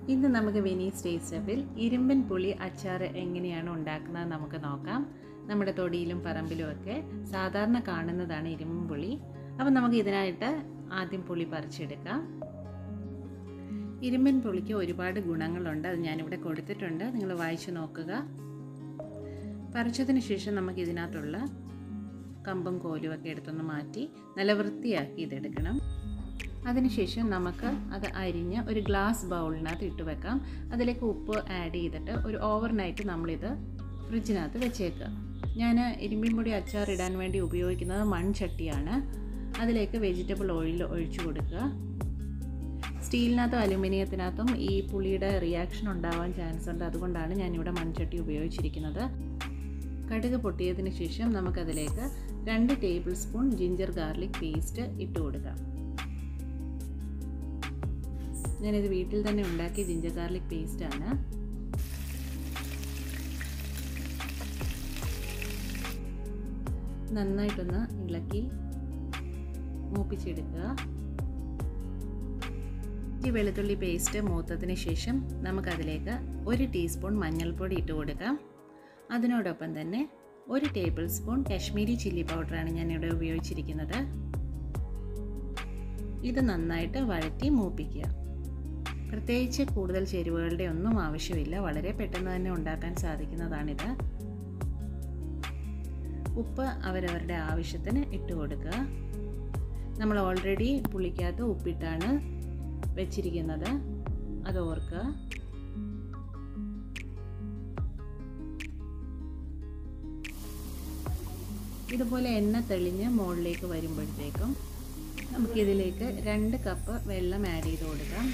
ഇന്ന് നമുക്ക് വെനീസ് ടേസ്റ്റപ്പിൽ ഇരുമ്പൻ പുളി അച്ചാർ എങ്ങനെയാണ് ഉണ്ടാക്കുന്നത് നമുക്ക് നോക്കാം നമ്മുടെ തൊടിയിലും പറമ്പിലും ഒക്കെ സാധാരണ കാണുന്നതാണ് ഇരുമ്പൻ പുളി അപ്പം നമുക്ക് ഇതിനായിട്ട് ആദ്യം പുളി പറിച്ചെടുക്കാം ഇരുമ്പൻ പുളിക്ക് ഒരുപാട് ഗുണങ്ങളുണ്ട് അത് ഞാനിവിടെ കൊടുത്തിട്ടുണ്ട് നിങ്ങൾ വായിച്ചു നോക്കുക പറിച്ചതിന് ശേഷം നമുക്ക് ഇതിനകത്തുള്ള കമ്പും കോലും ഒക്കെ എടുത്തൊന്ന് മാറ്റി നല്ല വൃത്തിയാക്കി ഇതെടുക്കണം അതിനുശേഷം നമുക്ക് അത് അരിഞ്ഞ് ഒരു ഗ്ലാസ് ബൗളിനകത്ത് ഇട്ട് വെക്കാം അതിലേക്ക് ഉപ്പ് ആഡ് ചെയ്തിട്ട് ഒരു ഓവർനൈറ്റ് നമ്മളിത് ഫ്രിഡ്ജിനകത്ത് വെച്ചേക്കുക ഞാൻ ഇരുമ്പിൻ പൊടി അച്ചാർ ഇടാൻ വേണ്ടി ഉപയോഗിക്കുന്നത് മൺചട്ടിയാണ് അതിലേക്ക് വെജിറ്റബിൾ ഓയിൽ ഒഴിച്ചു കൊടുക്കുക സ്റ്റീലിനകത്തും അലുമിനിയത്തിനകത്തും ഈ പുളിയുടെ റിയാക്ഷൻ ഉണ്ടാവാൻ ചാൻസ് ഉണ്ട് അതുകൊണ്ടാണ് ഞാനിവിടെ മൺചട്ടി ഉപയോഗിച്ചിരിക്കുന്നത് കടുക് പൊട്ടിയതിന് ശേഷം നമുക്കതിലേക്ക് രണ്ട് tablespoon ginger garlic paste ഇട്ട് കൊടുക്കാം ഞാനിത് വീട്ടിൽ തന്നെ ഉണ്ടാക്കിയ ജിഞ്ചർ ഗാർലിക് പേസ്റ്റാണ് നന്നായിട്ടൊന്ന് ഇളക്കി മൂപ്പിച്ചെടുക്കുക ഈ വെളുത്തുള്ളി പേസ്റ്റ് മൂത്തതിന് ശേഷം നമുക്കതിലേക്ക് ഒരു ടീസ്പൂൺ മഞ്ഞൾപ്പൊടി ഇട്ട് കൊടുക്കാം അതിനോടൊപ്പം തന്നെ ഒരു ടേബിൾ സ്പൂൺ കാശ്മീരി ചില്ലി പൗഡറാണ് ഞാനിവിടെ ഉപയോഗിച്ചിരിക്കുന്നത് ഇത് നന്നായിട്ട് വഴറ്റി മൂപ്പിക്കുക പ്രത്യേകിച്ച് കൂടുതൽ ചേരുവകളുടെ ഒന്നും ആവശ്യമില്ല വളരെ പെട്ടെന്ന് തന്നെ ഉണ്ടാക്കാൻ സാധിക്കുന്നതാണിത് ഉപ്പ് അവരവരുടെ ആവശ്യത്തിന് ഇട്ട് കൊടുക്കുക നമ്മൾ ഓൾറെഡി പുളിക്കകത്ത് ഉപ്പിട്ടാണ് വെച്ചിരിക്കുന്നത് അത് ഓർക്കുക ഇതുപോലെ എണ്ണ തെളിഞ്ഞ് മുകളിലേക്ക് വരുമ്പോഴത്തേക്കും നമുക്കിതിലേക്ക് രണ്ട് കപ്പ് വെള്ളം ആഡ് ചെയ്ത് കൊടുക്കാം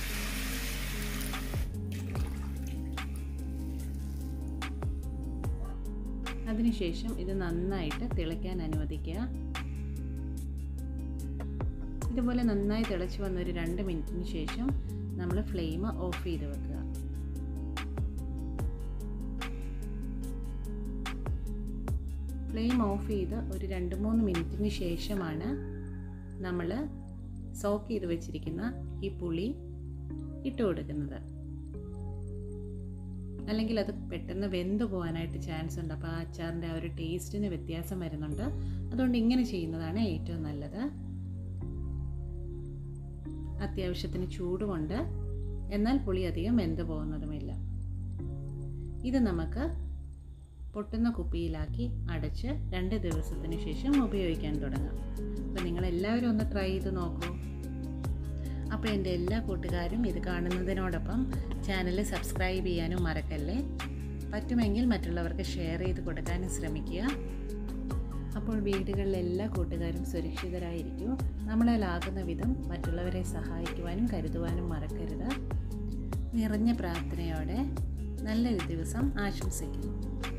അതിനുശേഷം ഇത് നന്നായിട്ട് തിളയ്ക്കാൻ അനുവദിക്കുക ഇതുപോലെ നന്നായി തിളച്ച് വന്ന ഒരു രണ്ട് മിനിറ്റിന് ശേഷം നമ്മൾ ഫ്ലെയിം ഓഫ് ചെയ്ത് വെക്കുക ഫ്ലെയിം ഓഫ് ചെയ്ത് ഒരു രണ്ട് മൂന്ന് മിനിറ്റിന് ശേഷമാണ് നമ്മൾ സോക്ക് ചെയ്ത് വെച്ചിരിക്കുന്ന ഈ പുളി ഇട്ട് കൊടുക്കുന്നത് അല്ലെങ്കിൽ അത് പെട്ടെന്ന് വെന്ത് പോകാനായിട്ട് ചാൻസ് ഉണ്ട് അപ്പോൾ ആ അച്ചാറിൻ്റെ ആ ഒരു ടേസ്റ്റിന് വ്യത്യാസം വരുന്നുണ്ട് അതുകൊണ്ട് ഇങ്ങനെ ചെയ്യുന്നതാണ് ഏറ്റവും നല്ലത് അത്യാവശ്യത്തിന് ചൂടുമുണ്ട് എന്നാൽ പുളി അധികം വെന്ത് പോകുന്നതുമില്ല ഇത് നമുക്ക് പൊട്ടുന്ന കുപ്പിയിലാക്കി അടച്ച് രണ്ട് ദിവസത്തിന് ശേഷം ഉപയോഗിക്കാൻ തുടങ്ങാം അപ്പോൾ നിങ്ങളെല്ലാവരും ഒന്ന് ട്രൈ ചെയ്ത് നോക്കൂ അപ്പോൾ എൻ്റെ എല്ലാ കൂട്ടുകാരും ഇത് കാണുന്നതിനോടൊപ്പം ചാനൽ സബ്സ്ക്രൈബ് ചെയ്യാനും മറക്കല്ലേ പറ്റുമെങ്കിൽ മറ്റുള്ളവർക്ക് ഷെയർ ചെയ്ത് കൊടുക്കാനും ശ്രമിക്കുക അപ്പോൾ വീടുകളിലെ എല്ലാ കൂട്ടുകാരും സുരക്ഷിതരായിരിക്കൂ നമ്മളാലാകുന്ന വിധം മറ്റുള്ളവരെ സഹായിക്കുവാനും കരുതുവാനും മറക്കരുത് നിറഞ്ഞ പ്രാർത്ഥനയോടെ നല്ലൊരു ദിവസം ആശംസിക്കുന്നു